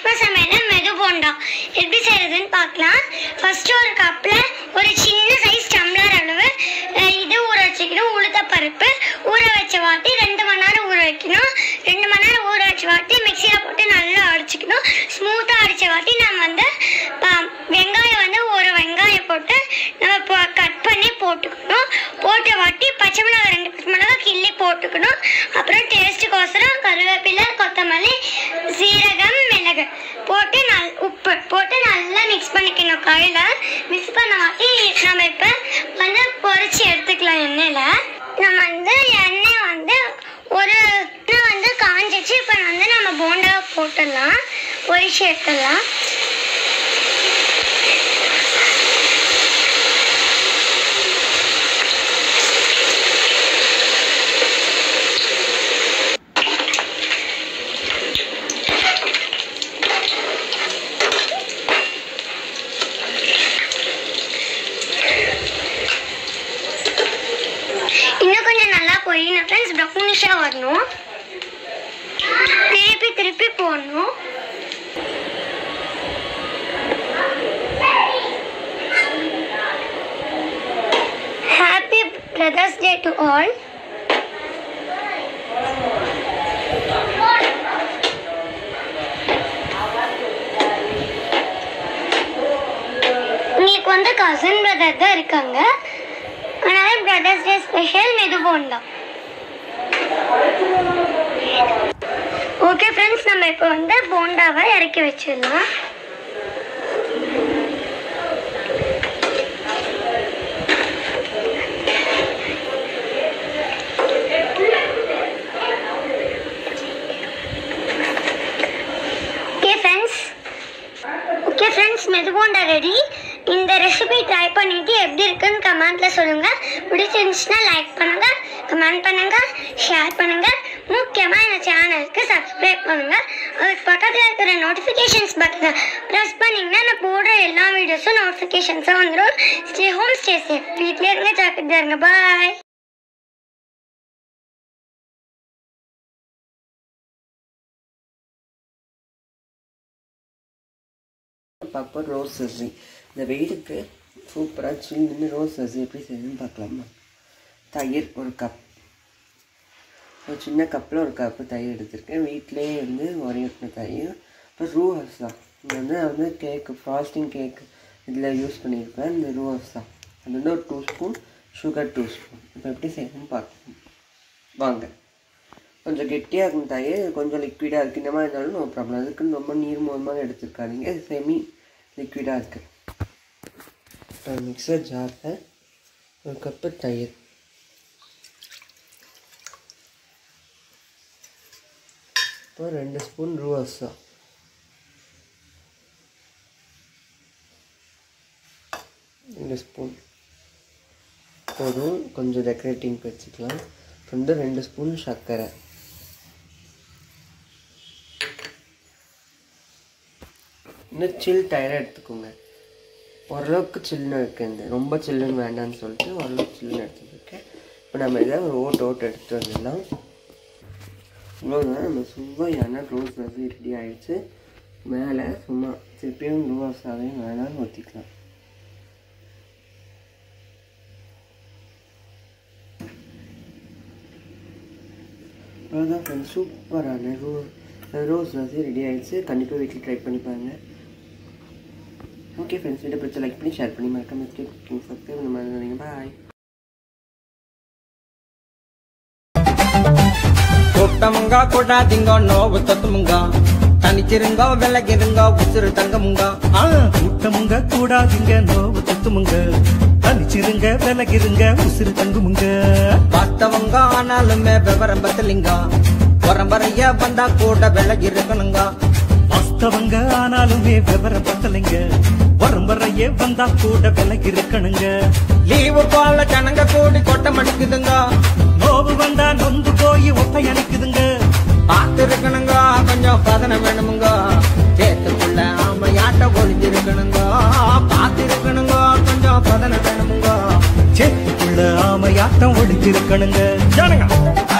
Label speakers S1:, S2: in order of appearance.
S1: ரேஷ்மா சமையல் மெது போண்டா எப்படி செய்யறதுன்னு பார்க்கலாம் ஃபர்ஸ்ட் ஒரு கப்பில் ஒரு சின்ன சைஸ் டம்ளர் அளவு அஹ், இது ஊற வச்சுக்கணும் உளுத்த பருப்பு ஊற வச்ச வாட்டி ரெண்டு மணி நேரம் ஊற வைக்கணும் ரெண்டு மணி நேரம் ஊற வச்ச வாட்டி மிக்சியில் போட்டு நல்லா அடிச்சுக்கணும் ஸ்மூத்தாக அடித்த வாட்டி நம்ம வந்து ப- வெங்காயம் வந்து ஒரு வெங்காயம் போட்டு நம்ம கட் பண்ணி போட்டுக்கணும் போட்ட வாட்டி பச்சை மிளகாய் ரெண்டு பச்சை மிளகாய் கிள்ளி போட்டுக்கணும் அப்புறம் டேஸ்ட்டுக்கோசரம் கருவேப்பிலை கொத்தமல்லி சீரகம் மிளகு போட்டு நல் உப்பு போட்டு நல்லா மிக்ஸ் பண்ணிக்கணும் கையில் மிக்ஸ் பண்ண வாட்டி நம்ம இப்போ வந்து பொரிச்சு எடுத்துக்கலாம் எண்ணெயில் நம்ம வந்து எண்ணெய் வந்து ஒரு எண்ணெய் வந்து காஞ்சிச்சு இப்போ வந்து நம்ம போண்டாவை போட்டுடலாம் பொரிச்சு எடுத்துடலாம் இன்னும் கொஞ்சம் நல்லா பொரியணும் ஃப்ரெண்ட்ஸ் ப்ரௌனிஷாக வரணும் திருப்பி திருப்பி போடணும் happy brothers day to all உங்களுக்கு வந்து கசின் பிரதர் தான் இருக்காங்க அதனால பிரதர்ஸ் டே ஸ்பெஷல் மெது போண்டா ஓகே ஃப்ரெண்ட்ஸ் நம்ம இப்போ வந்து போண்டாவை இறக்கி வச்சிடலாம் ஓகே ஃப்ரெண்ட்ஸ் ஓகே ஃப்ரெண்ட்ஸ் மெதுபோண்டா ரெடி இந்த ரெசிபி ட்ரை பண்ணிட்டு எப்படி இருக்குன்னு கமெண்ட்ல சொல்லுங்க பிடிச்சிருந்துச்சுன்னா லைக் பண்ணுங்க கமெண்ட் பண்ணுங்க ஷேர் பண்ணுங்க முக்கியமா இந்த சேனலுக்கு சப்ஸ்கிரைப் பண்ணுங்க அதுக்கு பக்கத்தில் இருக்கிற நோட்டிஃபிகேஷன்ஸ் பட்டனை ப்ரெஸ் பண்ணீங்கன்னா நான் போடுற எல்லா வீடியோஸும் நோட்டிஃபிகேஷன்ஸும் வந்துடும் ஸ்டே ஹோம் ஸ்டே சேஃப் வீட்லேயே இருங்க ஜாக்கிரதையா இருங்க பாய்
S2: பார்ப்போம் ரோஸ் சசி இந்த வெயிலுக்கு சூப்பராக சில்லுன்னு ரோஸ் சசி எப்படி செய்யணும்னு பார்க்கலாமா தயிர் ஒரு கப் ஒரு சின்ன கப்பில் ஒரு கப்பு தயிர் எடுத்திருக்கேன் வீட்டிலேயே வந்து உரையிட்ட தயிர் இப்போ ரூ ஹர்ஸா இது வந்து நான் வந்து கேக்கு ஃப்ராஸ்டிங் கேக் இதில் யூஸ் பண்ணியிருப்பேன் இந்த ரூ ஹர்ஸா அது வந்து ஒரு two spoon sugar two spoon இப்போ எப்படி செய்யணும்னு பார்க்கணும் வாங்க கொஞ்சம் கெட்டியாக இருக்கும் தயிர் கொஞ்சம் லிக்விடாக இருக்குது இந்த மாதிரி இருந்தாலும் நோ ப்ராப்ளம் அதுக்குன்னு ரொம்ப நீர் மூலமாக எடுத்துருக்காதீங்க செமி லிக்விடாக இருக்குது மிக்சர் ஜாரில் ஒரு கப்பு தயிர் இப்போ ரெண்டு ஸ்பூன் ரூவர்ஸா ரெண்டு ஸ்பூன் போதும் கொஞ்சம் டெக்கரேட்டிங்க்கு வச்சுக்கலாம் வந்து ரெண்டு ஸ்பூன் சர்க்கரை இன்னும் சில் டயராக எடுத்துக்கோங்க ஓரளவுக்கு சில்லுன்னு இருக்குது ரொம்ப சில்லுன்னு வேண்டாம்னு சொல்லிட்டு ஓரளவுக்கு சில்லுன்னு எடுத்துருக்கேன் இப்போ நம்ம இதை ஒரு ஓட்டு ஓட்டு எடுத்துட்டு வந்துடலாம் இவ்வளோதான் நம்ம சுவையான ரோஸ் ரசி ரெடி ஆயிடுச்சு மேலே சும்மா திருப்பியும் ரோஸாவே வேணாம்னு ஊற்றிக்கலாம் அவ்வளோதான் ஃப்ரெண்ட்ஸ் சூப்பரான ரோ ரோஸ் ரசி ரெடி ஆயிடுச்சு கண்டிப்பாக வீட்டில் ட்ரை பண்ணி பாருங்கள் ஓகே ஃப்ரெண்ட்ஸ் வீடியோ பிடிச்ச லைக் பண்ணி ஷேர் பண்ணி மறக்காம குக்கிங் சப்ஸ்கிரைப் இந்த மாதிரி பாய்
S3: கூட்டமுங்க கூடாதீங்க நோவு தொத்துமுங்க தனிச்சிருங்க விலகிருங்க உசுறு தங்கமுங்க
S4: ஆ, கூட்டமுங்க கூடாதுங்க நோவு தத்துமுங்க தனிச்சிருங்க விலகிருங்க உசிறு தங்குமுங்க
S3: பார்த்தவங்க ஆனாலுமே விவரம் பத்தலிங்க பரம்பரைய வந்தா கூட விலகி இருக்கணுங்க
S4: வாஸ்தவங்க ஆனாலுமே விவரம் பத்தலைங்க வரம்பறையே வந்தா கூட விலகி இருக்கணுங்க
S3: லீவு போல ஜனங்க கூடி கொட்டம் அடிக்குதுங்க
S4: நோவு வந்தா நொந்து போய் ஒட்டை அணைக்குதுங்க
S3: பார்த்து இருக்கணுங்க கொஞ்சம் பதனம் வேணுமுங்க சேத்துக்குள்ள ஆமையாட்ட ஒளிஞ்சிருக்கணுங்க பார்த்து இருக்கணுங்க கொஞ்சம் பதனம் வேணுமுங்க
S4: சேத்துக்குள்ள ஆமையாட்டம் ஒளிஞ்சிருக்கணுங்க ஜனங்க